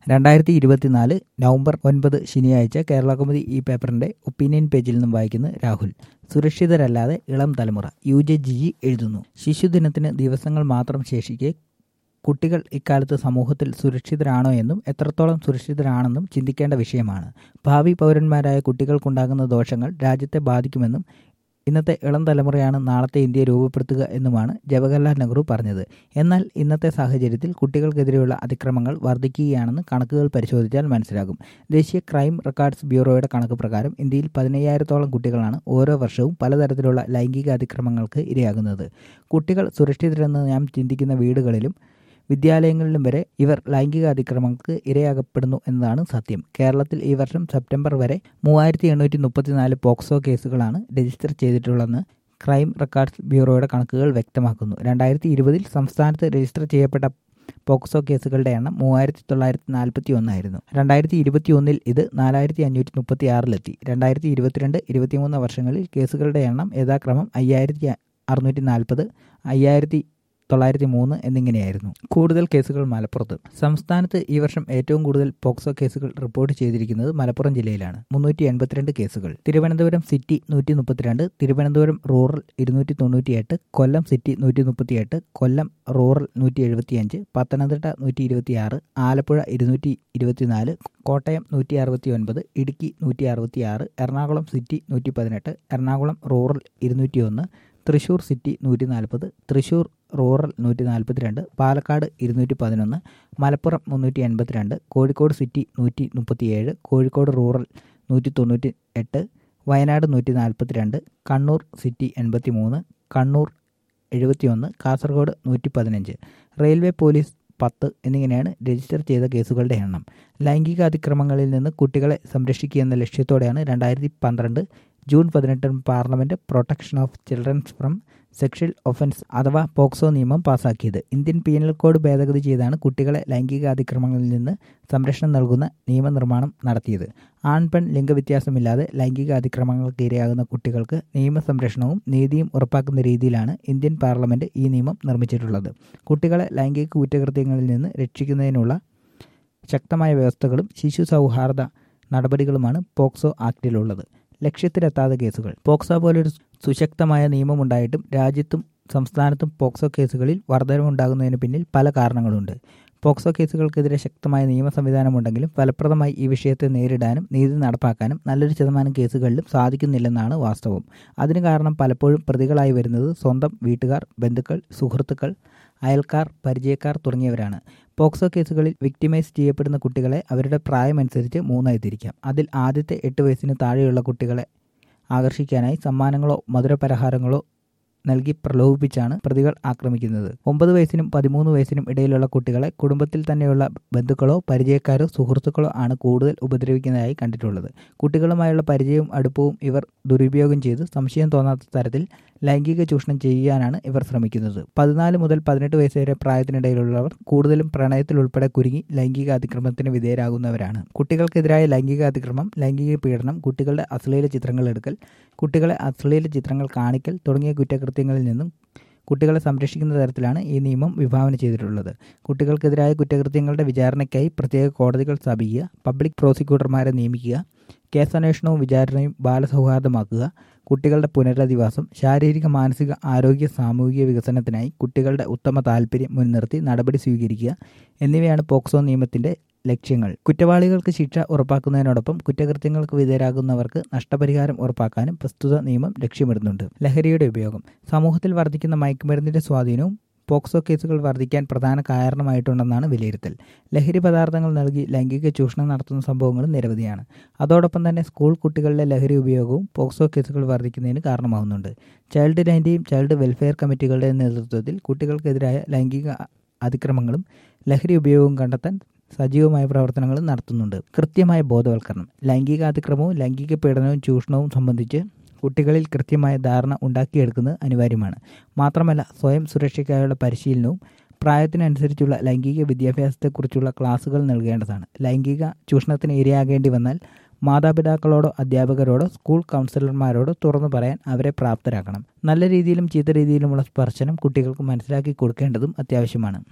രണ്ടായിരത്തി ഇരുപത്തിനാല് നവംബർ ഒൻപത് ശനിയാഴ്ച കേരള കൗമുദി ഈ പേപ്പറിന്റെ ഒപ്പീനിയൻ പേജിൽ നിന്നും വായിക്കുന്നു രാഹുൽ സുരക്ഷിതരല്ലാതെ ഇളം തലമുറ യു ജെ ജിജി എഴുതുന്നു ശിശുദിനത്തിന് ദിവസങ്ങൾ മാത്രം ശേഷിക്കെ കുട്ടികൾ ഇക്കാലത്ത് സമൂഹത്തിൽ സുരക്ഷിതരാണോ എന്നും എത്രത്തോളം സുരക്ഷിതരാണെന്നും ചിന്തിക്കേണ്ട വിഷയമാണ് ഭാവി പൗരന്മാരായ കുട്ടികൾക്കുണ്ടാകുന്ന ദോഷങ്ങൾ രാജ്യത്തെ ബാധിക്കുമെന്നും ഇന്നത്തെ ഇളം തലമുറയാണ് നാളത്തെ ഇന്ത്യ രൂപപ്പെടുത്തുക എന്നുമാണ് ജവഹർലാൽ നെഹ്റു പറഞ്ഞത് എന്നാൽ ഇന്നത്തെ സാഹചര്യത്തിൽ കുട്ടികൾക്കെതിരെയുള്ള അതിക്രമങ്ങൾ വർദ്ധിക്കുകയാണെന്ന് കണക്കുകൾ പരിശോധിച്ചാൽ മനസ്സിലാകും ദേശീയ ക്രൈം റെക്കോർഡ്സ് ബ്യൂറോയുടെ കണക്ക് പ്രകാരം ഇന്ത്യയിൽ പതിനയ്യായിരത്തോളം കുട്ടികളാണ് ഓരോ വർഷവും പലതരത്തിലുള്ള ലൈംഗിക അതിക്രമങ്ങൾക്ക് ഇരയാകുന്നത് കുട്ടികൾ സുരക്ഷിതരെന്ന് നാം ചിന്തിക്കുന്ന വീടുകളിലും വിദ്യാലയങ്ങളിലും വരെ ഇവർ ലൈംഗിക അതിക്രമങ്ങൾക്ക് ഇരയാകപ്പെടുന്നു എന്നതാണ് സത്യം കേരളത്തിൽ ഈ വർഷം സെപ്റ്റംബർ വരെ മൂവായിരത്തി എണ്ണൂറ്റി മുപ്പത്തിനാല് പോക്സോ കേസുകളാണ് രജിസ്റ്റർ ചെയ്തിട്ടുള്ളതെന്ന് ക്രൈം റെക്കോർഡ്സ് ബ്യൂറോയുടെ കണക്കുകൾ വ്യക്തമാക്കുന്നു രണ്ടായിരത്തി ഇരുപതിൽ സംസ്ഥാനത്ത് രജിസ്റ്റർ ചെയ്യപ്പെട്ട പോക്സോ കേസുകളുടെ എണ്ണം മൂവായിരത്തി തൊള്ളായിരത്തി നാൽപ്പത്തി ഒന്നായിരുന്നു രണ്ടായിരത്തി ഇരുപത്തി ഒന്നിൽ ഇത് നാലായിരത്തി അഞ്ഞൂറ്റി മുപ്പത്തി ആറിലെത്തി രണ്ടായിരത്തി ഇരുപത്തിരണ്ട് ഇരുപത്തിമൂന്ന് വർഷങ്ങളിൽ കേസുകളുടെ എണ്ണം യഥാക്രമം അയ്യായിരത്തി അറുന്നൂറ്റി നാൽപ്പത് അയ്യായിരത്തി തൊള്ളായിരത്തി മൂന്ന് എന്നിങ്ങനെയായിരുന്നു കൂടുതൽ കേസുകൾ മലപ്പുറത്ത് സംസ്ഥാനത്ത് ഈ വർഷം ഏറ്റവും കൂടുതൽ പോക്സോ കേസുകൾ റിപ്പോർട്ട് ചെയ്തിരിക്കുന്നത് മലപ്പുറം ജില്ലയിലാണ് മുന്നൂറ്റി എൺപത്തിരണ്ട് കേസുകൾ തിരുവനന്തപുരം സിറ്റി നൂറ്റി മുപ്പത്തിരണ്ട് തിരുവനന്തപുരം റൂറൽ ഇരുന്നൂറ്റി തൊണ്ണൂറ്റിയെട്ട് കൊല്ലം സിറ്റി നൂറ്റി മുപ്പത്തിയെട്ട് കൊല്ലം റൂറൽ നൂറ്റി എഴുപത്തിയഞ്ച് പത്തനംതിട്ട നൂറ്റി ഇരുപത്തിയാറ് ആലപ്പുഴ ഇരുന്നൂറ്റി ഇരുപത്തിനാല് കോട്ടയം നൂറ്റി അറുപത്തി ഒൻപത് ഇടുക്കി നൂറ്റി അറുപത്തി ആറ് എറണാകുളം സിറ്റി നൂറ്റി പതിനെട്ട് എറണാകുളം റൂറൽ ഇരുന്നൂറ്റി ഒന്ന് തൃശൂർ സിറ്റി നൂറ്റി നാൽപ്പത് തൃശൂർ റൂറൽ നൂറ്റി നാൽപ്പത്തിരണ്ട് പാലക്കാട് ഇരുന്നൂറ്റി പതിനൊന്ന് മലപ്പുറം മുന്നൂറ്റി എൺപത്തിരണ്ട് കോഴിക്കോട് സിറ്റി നൂറ്റി മുപ്പത്തിയേഴ് കോഴിക്കോട് റൂറൽ നൂറ്റി തൊണ്ണൂറ്റി എട്ട് വയനാട് നൂറ്റി നാൽപ്പത്തിരണ്ട് കണ്ണൂർ സിറ്റി എൺപത്തി മൂന്ന് കണ്ണൂർ എഴുപത്തിയൊന്ന് കാസർഗോഡ് നൂറ്റി പതിനഞ്ച് റെയിൽവേ പോലീസ് പത്ത് എന്നിങ്ങനെയാണ് രജിസ്റ്റർ ചെയ്ത കേസുകളുടെ എണ്ണം ലൈംഗിക അതിക്രമങ്ങളിൽ നിന്ന് കുട്ടികളെ സംരക്ഷിക്കുക എന്ന ലക്ഷ്യത്തോടെയാണ് രണ്ടായിരത്തി പന്ത്രണ്ട് ജൂൺ പതിനെട്ടിന് parliament protection of childrens from sexual offence അഥവാ പോക്സോ നിയമം പാസാക്കിയത് ഇന്ത്യൻ പീനൽ കോഡ് ഭേദഗതി ചെയ്താണ് കുട്ടികളെ ലൈംഗിക അതിക്രമങ്ങളിൽ നിന്ന് സംരക്ഷണം നൽകുന്ന നിയമനിർമ്മാണം നടത്തിയത് ആൺ പെൺ ലിംഗവ്യത്യാസമില്ലാതെ ലൈംഗിക അതിക്രമങ്ങൾക്ക് ഇരയാകുന്ന കുട്ടികൾക്ക് നിയമസംരക്ഷണവും നീതിയും ഉറപ്പാക്കുന്ന രീതിയിലാണ് ഇന്ത്യൻ പാർലമെന്റ് ഈ നിയമം നിർമ്മിച്ചിട്ടുള്ളത് കുട്ടികളെ ലൈംഗിക കുറ്റകൃത്യങ്ങളിൽ നിന്ന് രക്ഷിക്കുന്നതിനുള്ള ശക്തമായ വ്യവസ്ഥകളും ശിശു സൗഹാർദ്ദ നടപടികളുമാണ് പോക്സോ ആക്ടിലുള്ളത് ലക്ഷ്യത്തിലെത്താത്ത കേസുകൾ പോക്സോ പോലൊരു സുശക്തമായ നിയമമുണ്ടായിട്ടും രാജ്യത്തും സംസ്ഥാനത്തും പോക്സോ കേസുകളിൽ വർധനവുണ്ടാകുന്നതിന് പിന്നിൽ പല കാരണങ്ങളുണ്ട് പോക്സോ കേസുകൾക്കെതിരെ ശക്തമായ നിയമ സംവിധാനമുണ്ടെങ്കിലും ഫലപ്രദമായി ഈ വിഷയത്തെ നേരിടാനും നീതി നടപ്പാക്കാനും നല്ലൊരു ശതമാനം കേസുകളിലും സാധിക്കുന്നില്ലെന്നാണ് വാസ്തവം അതിന് കാരണം പലപ്പോഴും പ്രതികളായി വരുന്നത് സ്വന്തം വീട്ടുകാർ ബന്ധുക്കൾ സുഹൃത്തുക്കൾ അയൽക്കാർ പരിചയക്കാർ തുടങ്ങിയവരാണ് പോക്സോ കേസുകളിൽ വിക്ടിമൈസ് ചെയ്യപ്പെടുന്ന കുട്ടികളെ അവരുടെ പ്രായമനുസരിച്ച് മൂന്നായി തിരിക്കാം അതിൽ ആദ്യത്തെ എട്ട് വയസ്സിന് താഴെയുള്ള കുട്ടികളെ ആകർഷിക്കാനായി സമ്മാനങ്ങളോ മധുരപലഹാരങ്ങളോ നൽകി പ്രലോഭിപ്പിച്ചാണ് പ്രതികൾ ആക്രമിക്കുന്നത് ഒമ്പത് വയസ്സിനും പതിമൂന്ന് വയസ്സിനും ഇടയിലുള്ള കുട്ടികളെ കുടുംബത്തിൽ തന്നെയുള്ള ബന്ധുക്കളോ പരിചയക്കാരോ സുഹൃത്തുക്കളോ ആണ് കൂടുതൽ ഉപദ്രവിക്കുന്നതായി കണ്ടിട്ടുള്ളത് കുട്ടികളുമായുള്ള പരിചയവും അടുപ്പവും ഇവർ ദുരുപയോഗം ചെയ്ത് സംശയം തോന്നാത്ത തരത്തിൽ ലൈംഗിക ചൂഷണം ചെയ്യാനാണ് ഇവർ ശ്രമിക്കുന്നത് പതിനാല് മുതൽ പതിനെട്ട് വയസ്സ് വരെ പ്രായത്തിനിടയിലുള്ളവർ കൂടുതലും പ്രണയത്തിൽ ഉൾപ്പെടെ കുരുങ്ങി ലൈംഗിക അതിക്രമത്തിന് വിധേയരാകുന്നവരാണ് കുട്ടികൾക്കെതിരായ ലൈംഗിക അതിക്രമം ലൈംഗിക പീഡനം കുട്ടികളുടെ അശ്ലീല ചിത്രങ്ങൾ എടുക്കൽ കുട്ടികളെ അശ്ലീല ചിത്രങ്ങൾ കാണിക്കൽ തുടങ്ങിയ കുറ്റകൃത്യങ്ങളിൽ നിന്നും കുട്ടികളെ സംരക്ഷിക്കുന്ന തരത്തിലാണ് ഈ നിയമം വിഭാവന ചെയ്തിട്ടുള്ളത് കുട്ടികൾക്കെതിരായ കുറ്റകൃത്യങ്ങളുടെ വിചാരണയ്ക്കായി പ്രത്യേക കോടതികൾ സ്ഥാപിക്കുക പബ്ലിക് പ്രോസിക്യൂട്ടർമാരെ നിയമിക്കുക കേസന്വേഷണവും വിചാരണയും ബാലസൗഹാർദ്ദമാക്കുക കുട്ടികളുടെ പുനരധിവാസം ശാരീരിക മാനസിക ആരോഗ്യ സാമൂഹിക വികസനത്തിനായി കുട്ടികളുടെ ഉത്തമ താല്പര്യം മുൻനിർത്തി നടപടി സ്വീകരിക്കുക എന്നിവയാണ് പോക്സോ നിയമത്തിന്റെ ലക്ഷ്യങ്ങൾ കുറ്റവാളികൾക്ക് ശിക്ഷ ഉറപ്പാക്കുന്നതിനോടൊപ്പം കുറ്റകൃത്യങ്ങൾക്ക് വിധേയരാകുന്നവർക്ക് നഷ്ടപരിഹാരം ഉറപ്പാക്കാനും പ്രസ്തുത നിയമം ലക്ഷ്യമിടുന്നുണ്ട് ലഹരിയുടെ ഉപയോഗം സമൂഹത്തിൽ വർദ്ധിക്കുന്ന മയക്കുമരുന്നിന്റെ സ്വാധീനവും പോക്സോ കേസുകൾ വർദ്ധിക്കാൻ പ്രധാന കാരണമായിട്ടുണ്ടെന്നാണ് വിലയിരുത്തൽ ലഹരി പദാർത്ഥങ്ങൾ നൽകി ലൈംഗിക ചൂഷണം നടത്തുന്ന സംഭവങ്ങളും നിരവധിയാണ് അതോടൊപ്പം തന്നെ സ്കൂൾ കുട്ടികളിലെ ലഹരി ഉപയോഗവും പോക്സോ കേസുകൾ വർദ്ധിക്കുന്നതിന് കാരണമാകുന്നുണ്ട് ചൈൽഡ് ലൈൻ്റെയും ചൈൽഡ് വെൽഫെയർ കമ്മിറ്റികളുടെ നേതൃത്വത്തിൽ കുട്ടികൾക്കെതിരായ ലൈംഗിക അതിക്രമങ്ങളും ലഹരി ഉപയോഗവും കണ്ടെത്താൻ സജീവമായ പ്രവർത്തനങ്ങൾ നടത്തുന്നുണ്ട് കൃത്യമായ ബോധവൽക്കരണം ലൈംഗിക അതിക്രമവും ലൈംഗിക പീഡനവും ചൂഷണവും സംബന്ധിച്ച് കുട്ടികളിൽ കൃത്യമായ ധാരണ ഉണ്ടാക്കിയെടുക്കുന്നത് അനിവാര്യമാണ് മാത്രമല്ല സ്വയം സുരക്ഷയ്ക്കായുള്ള പരിശീലനവും പ്രായത്തിനനുസരിച്ചുള്ള ലൈംഗിക വിദ്യാഭ്യാസത്തെക്കുറിച്ചുള്ള ക്ലാസുകൾ നൽകേണ്ടതാണ് ലൈംഗിക ചൂഷണത്തിന് ഇരയാകേണ്ടി വന്നാൽ മാതാപിതാക്കളോടോ അധ്യാപകരോടോ സ്കൂൾ കൗൺസിലർമാരോടോ തുറന്നു പറയാൻ അവരെ പ്രാപ്തരാക്കണം നല്ല രീതിയിലും ചീത്ത രീതിയിലുമുള്ള സ്പർശനം കുട്ടികൾക്ക് മനസ്സിലാക്കി കൊടുക്കേണ്ടതും അത്യാവശ്യമാണ്